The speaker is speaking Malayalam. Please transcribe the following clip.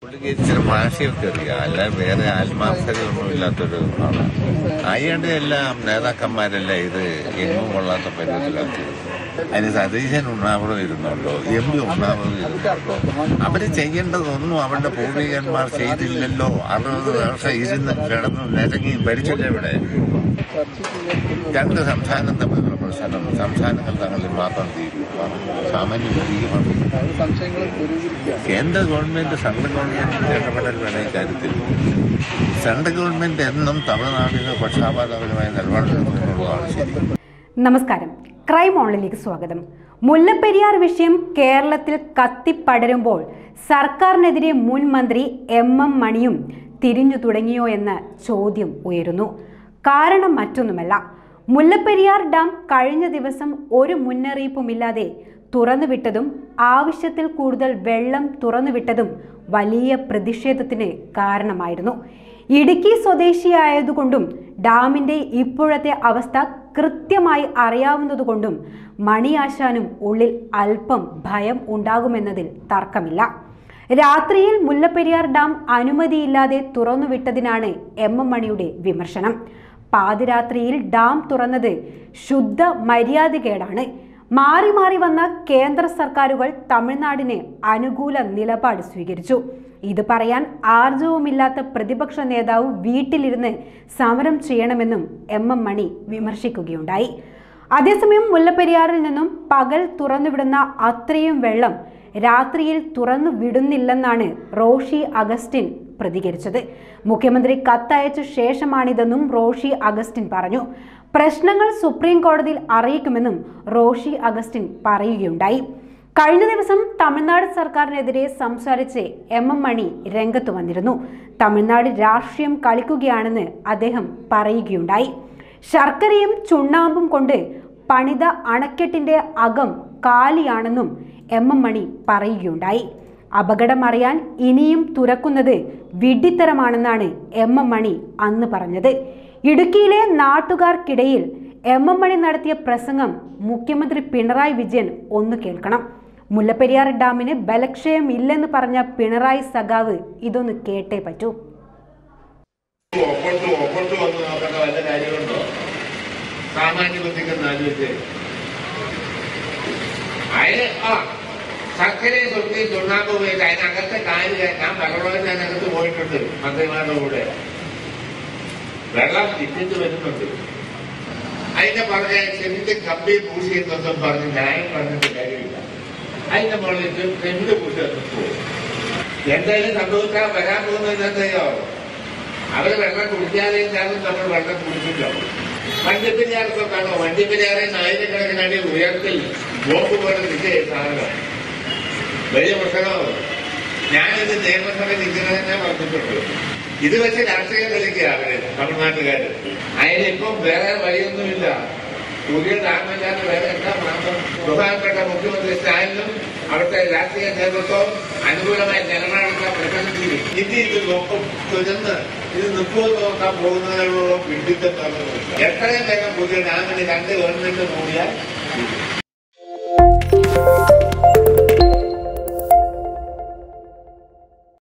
പുള്ളിക്ക് ഇച്ചിരി ഭാഷയൊക്കെ അറിയാം അല്ല വേറെ ആത്മാർത്ഥതയൊന്നും ഇല്ലാത്തൊരു ആളാണ് അയാളുടെ എല്ലാം നേതാക്കന്മാരെല്ലാം ഇത് എങ്ങും കൊള്ളാത്ത പരുവത്തിലാക്കിയത് അതിന് സതീശൻ ഉണ്ണാവറം ഇരുന്നുണ്ടോ എം പി ഉണ്ണാവറം ഇരുന്നുണ്ടോ അവര് ചെയ്യേണ്ടതൊന്നും അവരുടെ പൂർവികന്മാർ ചെയ്തില്ലല്ലോ അറുപത് വർഷം ഇരുന്ന് കിടന്ന് നിരങ്ങി ഭരിച്ചില്ല ഇവിടെ രണ്ട് സംസ്ഥാനം തമ്മിലുള്ള പ്രശ്നം സംസ്ഥാനങ്ങൾ തങ്ങളിൽ മാത്രം തീരും സാമാന്യ തീരുമാനം കേന്ദ്ര ഗവൺമെന്റ് സെൻട്രൽ ഗവൺമെന്റിന്റെ ഇടപെടൽ വേണം ഇക്കാര്യത്തിൽ സെൻട്രൽ ഗവൺമെന്റ് എന്നും തമിഴ്നാടിന് പക്ഷാപാതപരമായ നിലപാടെടുക്കുന്നതാണ് ശരി നമസ്കാരം ക്രൈം ഓൺലൈനിലേക്ക് സ്വാഗതം മുല്ലപ്പെരിയാർ വിഷയം കേരളത്തിൽ കത്തിപ്പടരുമ്പോൾ സർക്കാരിനെതിരെ മുൻ മന്ത്രി എം എം മണിയും തിരിഞ്ഞു തുടങ്ങിയോ എന്ന ചോദ്യം ഉയരുന്നു കാരണം മറ്റൊന്നുമല്ല മുല്ലപ്പെരിയാർ ഡാം കഴിഞ്ഞ ദിവസം ഒരു മുന്നറിയിപ്പുമില്ലാതെ തുറന്നുവിട്ടതും ആവശ്യത്തിൽ കൂടുതൽ വെള്ളം തുറന്നുവിട്ടതും വലിയ പ്രതിഷേധത്തിന് കാരണമായിരുന്നു ഇടുക്കി സ്വദേശിയായതുകൊണ്ടും ഡാമിന്റെ ഇപ്പോഴത്തെ അവസ്ഥ കൃത്യമായി അറിയാവുന്നതുകൊണ്ടും മണിയാശാനും ഉള്ളിൽ അല്പം ഭയം ഉണ്ടാകുമെന്നതിൽ തർക്കമില്ല രാത്രിയിൽ മുല്ലപ്പെരിയാർ ഡാം അനുമതിയില്ലാതെ തുറന്നുവിട്ടതിനാണ് എം എം മണിയുടെ വിമർശനം പാതിരാത്രിയിൽ ഡാം തുറന്നത് ശുദ്ധ മര്യാദകേടാണ് മാറി മാറി വന്ന കേന്ദ്ര സർക്കാരുകൾ തമിഴ്നാടിന് അനുകൂല നിലപാട് സ്വീകരിച്ചു ഇത് പറയാൻ ആർജവുമില്ലാത്ത പ്രതിപക്ഷ നേതാവ് വീട്ടിലിരുന്ന് സമരം ചെയ്യണമെന്നും എം എം മണി വിമർശിക്കുകയുണ്ടായി അതേസമയം മുല്ലപ്പെരിയാറിൽ നിന്നും പകൽ തുറന്നുവിടുന്ന അത്രയും വെള്ളം രാത്രിയിൽ തുറന്നു വിടുന്നില്ലെന്നാണ് റോഷി അഗസ്റ്റിൻ പ്രതികരിച്ചത് മുഖ്യമന്ത്രി കത്തയച്ച ശേഷമാണിതെന്നും റോഷി അഗസ്റ്റിൻ പറഞ്ഞു പ്രശ്നങ്ങൾ സുപ്രീം കോടതിയിൽ അറിയിക്കുമെന്നും റോഷി അഗസ്റ്റിൻ പറയുകയുണ്ടായി കഴിഞ്ഞ ദിവസം തമിഴ്നാട് സർക്കാരിനെതിരെ സംസാരിച്ച് എം എം മണി രംഗത്ത് വന്നിരുന്നു തമിഴ്നാട് രാഷ്ട്രീയം കളിക്കുകയാണെന്ന് അദ്ദേഹം പറയുകയുണ്ടായി ശർക്കരയും ചുണ്ണാമ്പും കൊണ്ട് പണിത അണക്കെട്ടിന്റെ അകം കാലിയാണെന്നും എം എം മണി പറയുകയുണ്ടായി അപകടം അറിയാൻ ഇനിയും തുറക്കുന്നത് വിഡ്ഢിത്തരമാണെന്നാണ് എം എം മണി അന്ന് പറഞ്ഞത് ഇടുക്കിയിലെ നാട്ടുകാർക്കിടയിൽ എം എം മണി നടത്തിയ പ്രസംഗം മുഖ്യമന്ത്രി പിണറായി വിജയൻ ഒന്ന് കേൾക്കണം മുല്ലപ്പെരിയാർ ഡാമിന് ബലക്ഷയം ഇല്ലെന്ന് പറഞ്ഞ പിണറായി സഖാവ് ഇതൊന്ന് കേട്ടേ പറ്റൂ ഒപ്പട്ട് ഒപ്പട്ട് വന്ന് നോക്കേണ്ട വല്ല കാര്യമുണ്ടോ സാമാന്യ ബുദ്ധിക്ക് ആലോചിച്ച് അതിന് ആ ശർക്കരയെ തൊട്ടി ചുണ്ണാമ്പ് പോയിട്ട് അതിനകത്തെ കാര്യം ഞാൻ വെള്ളവന്റെ അതിനകത്ത് പോയിട്ടുണ്ട് മന്ത്രിമാരുടെ കൂടെ വെള്ളം ഇറ്റിട്ട് വരുന്നുണ്ട് അതിന്റെ പറഞ്ഞ ചെവിന്റെ കമ്പി പൂശിയെന്നൊന്നും പറഞ്ഞ് ന്യായം പറഞ്ഞിട്ട് കാര്യമില്ല അതിന്റെ മുകളിൽ ചെവിന്റെ പൂശി പോകും എന്തായാലും സംഭവിക്കാൻ വരാൻ പോകുന്നത് എന്തയോ അവര് വെള്ളം കുടിക്കാതെയും കാരണം നമ്മൾ വെള്ളം കുടിക്കില്ല വണ്ടിപ്പിരിയാർക്കൊക്കെയാണോ വണ്ടിപ്പിരിയാറെ ആയിരക്കണക്കിനടി ഉയർത്തിൽ ബോംബ് പോലെ നിൽക്കുക സാധനം വലിയ പ്രശ്നമാണ് ഞാനിത് നിയമസഭയിൽ ഇങ്ങനെ തന്നെ പറഞ്ഞിട്ടുണ്ട് ഇത് വെച്ച് രാഷ്ട്രീയം കളിക്കുക അവര് തമിഴ്നാട്ടുകാര് അതിനിപ്പം വേറെ വഴിയൊന്നുമില്ല പുതിയ ഡാമില്ലാതെ വേറെ എന്താ മാർഗം ബഹുമാനപ്പെട്ട മുഖ്യമന്ത്രി സ്റ്റാലിനും അവിടുത്തെ രാഷ്ട്രീയ നേതൃത്വം അനുകൂലമായ നിലപാടെടുക്കാൻ പ്രകടിപ്പിക്കും ഇത് ഇത് നോക്കും തുരന്ന് ഇത് നിൽക്കുമോ നോക്കാൻ പോകുന്നതിനുള്ള വിഡിത്തം എത്രയും വേഗം പുതിയ ഡാമിന് രണ്ട് ഗവൺമെന്റ് മൂടിയാൽ